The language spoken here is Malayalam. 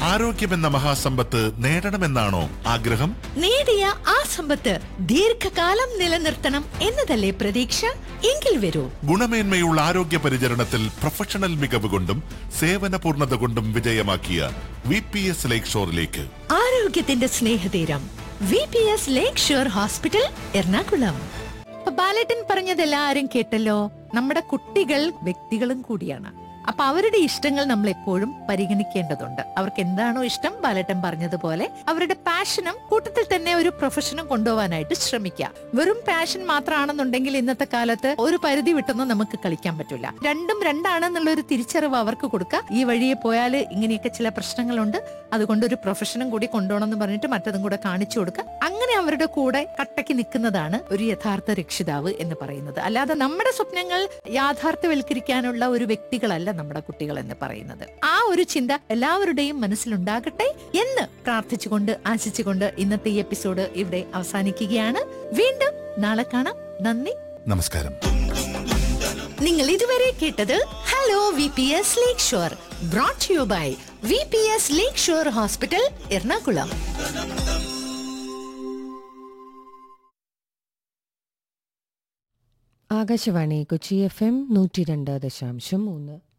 ആരോഗ്യമെന്ന മഹാസമ്പത്ത് നേടണമെന്നാണോ ആഗ്രഹം നേടിയ ആ സമ്പത്ത് ദീർഘകാലം നിലനിർത്തണം എന്നതല്ലേ പ്രതീക്ഷ എങ്കിൽ വരൂ ഗുണമേന്മയുള്ള ആരോഗ്യ പരിചരണത്തിൽ പ്രൊഫഷണൽ മികവ് കൊണ്ടും സേവന പൂർണ്ണത കൊണ്ടും വിജയമാക്കിയ വി പി എസ് ലേക്ക് ഷോറിലേക്ക് ആരോഗ്യത്തിന്റെ സ്നേഹതീരം V P S lake shore hospital Ernakulam അപ്പൊ ബാലേട്ടൻ പറഞ്ഞതെല്ലാരും കേട്ടല്ലോ നമ്മുടെ കുട്ടികൾ വ്യക്തികളും കൂടിയാണ് അപ്പൊ അവരുടെ ഇഷ്ടങ്ങൾ നമ്മൾ എപ്പോഴും പരിഗണിക്കേണ്ടതുണ്ട് അവർക്ക് എന്താണോ ഇഷ്ടം ബാലേട്ടൻ പറഞ്ഞതുപോലെ അവരുടെ പാഷനും കൂട്ടത്തിൽ തന്നെ ഒരു പ്രൊഫഷനും കൊണ്ടുപോകാനായിട്ട് ശ്രമിക്കുക വെറും പാഷൻ മാത്രമാണെന്നുണ്ടെങ്കിൽ ഇന്നത്തെ കാലത്ത് ഒരു പരിധി വിട്ടൊന്നും നമുക്ക് കളിക്കാൻ പറ്റില്ല രണ്ടും രണ്ടാണെന്നുള്ള ഒരു തിരിച്ചറിവ് അവർക്ക് കൊടുക്കുക ഈ വഴിയെ പോയാൽ ഇങ്ങനെയൊക്കെ ചില പ്രശ്നങ്ങളുണ്ട് അതുകൊണ്ട് ഒരു പ്രൊഫഷനും കൂടി കൊണ്ടുപോകണം എന്ന് പറഞ്ഞിട്ട് മറ്റതും കൂടെ കാണിച്ചു കൊടുക്കുക അങ്ങനെ അവരുടെ കൂടെ കട്ടയ്ക്ക് നിൽക്കുന്നതാണ് ഒരു യഥാർത്ഥ രക്ഷിതാവ് എന്ന് പറയുന്നത് അല്ലാതെ നമ്മുടെ സ്വപ്നങ്ങൾ യാഥാർത്ഥ്യവൽക്കരിക്കാനുള്ള ഒരു വ്യക്തികളല്ല നമ്മുടെ കുട്ടികൾ എന്ന് പറയുന്നത് ആ ഒരു ചിന്ത എല്ലാവരുടെയും മനസ്സിലുണ്ടാകട്ടെ എന്ന് പ്രാർത്ഥിച്ചുകൊണ്ട് ആശിച്ചുകൊണ്ട് ഇന്നത്തെ ഈ എപ്പിസോഡ് ഇവിടെ അവസാനിക്കുകയാണ് വീണ്ടും നാളെ കാണാം നന്ദി നമസ്കാരം നിങ്ങൾ ഇതുവരെ കേട്ടത് hello V P S lake shore brought you by V P S lake shore hospital Ernakulam Akashvani Kochi F M നൂറ്റി രണ്ട് ദശാംശം മൂന്ന്